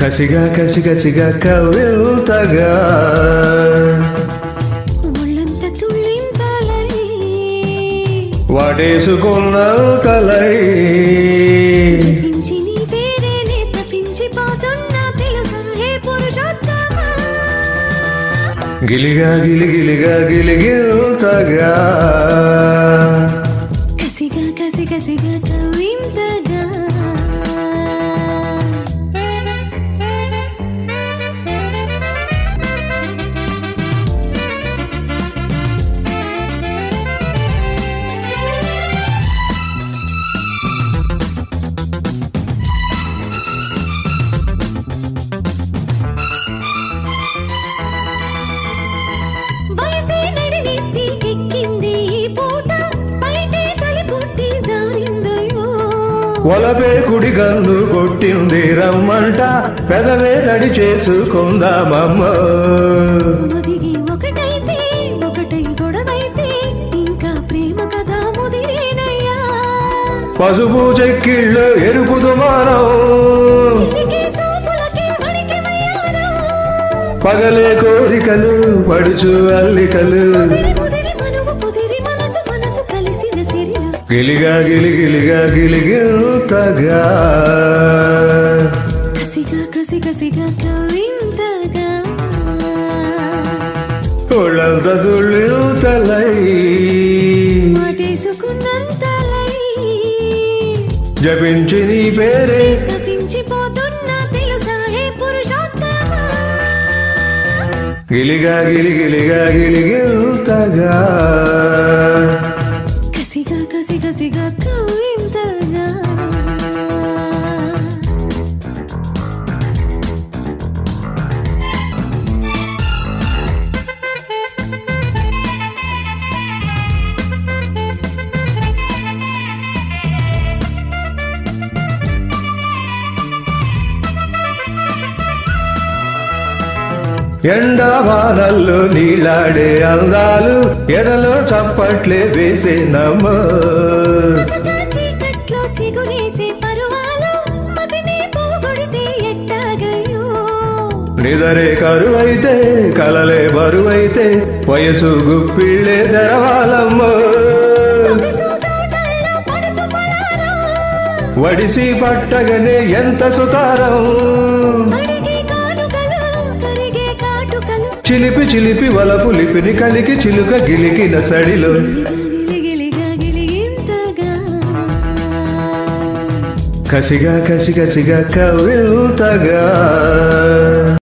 కసిగా కసి కసిగా కవిల్తగా ఒళ్ళంత తుళ్ళింతలై వాటేసుకున్న కలై ఇంచి నీ పేరేనే తప్పించిపోతున్నా తెలుసా హే పురుషోత్తమా గిలిగా గిలిగిలిగా గిలిగిల్తగా కసిగా కసి కసిగా కవింతగా వయసే నడినెత్తి ఎక్కింది ఈ పూట బయటే తలి పుట్టి జారిందయ్యో వలపే కుడి కన్ను కొట్టింది రమ్మంట పెదవే తడి చేసుకుందామమ్మ ఒదిగి ఒకటైతే ఒకటై గొడవైతే ఇంకా ప్రేమ కదా ముదిరేనయ్యా పసుపు చెక్కిళ్ళు ఎరుపు దుమారం చిలికే చూపులకే వణికిమయ్యాను పగలే కోరికలు పడుచు అల్లికలు ముదిరి ముదిరి మనువు కుదిరి మనసు మనసు కలిసిన సిరిల గిలిగా గిలిగిలిగా గిలిగిల్తగా కసిగా కసి కసిగా కవింతగా ఒళ్ళంత తుళ్ళిల్తలై మాటేసుకున్నంతలై జపించి నీ పేరే తప్పించిపోతున్నా తెలుసా హే పురుషోత్తమా గిలిగా గిలిగిలిగా గిలిగిల్తగా కసిగా కసి కసిగా కవింతగా ఎండావానల్లో నీలాడే అందాలు ఎదలో చప్పట్లే వేసేనమ్మ సదా చీకట్లో చిగురేసే పరువాలు మదినే పోగొడితే ఎట్టాగయో నిదరే కరువైతే కలలే బరువైతే వయసు గుప్పిళ్ళే తెరవాలమ్మ సొగసుతోటల్లో పడుచు పొలారం వడిసి పట్టగనే ఎంత సుతారం అడిగే కానుకలు కరిగే కాటుకలు చిలిపి చిలిపి వలపు లిపిని కలికి చిలుక గిలికిన సడిలో గిలిగిలిగా గిలిగింతగా కసిగా కసి కసిగా కవిల్తగా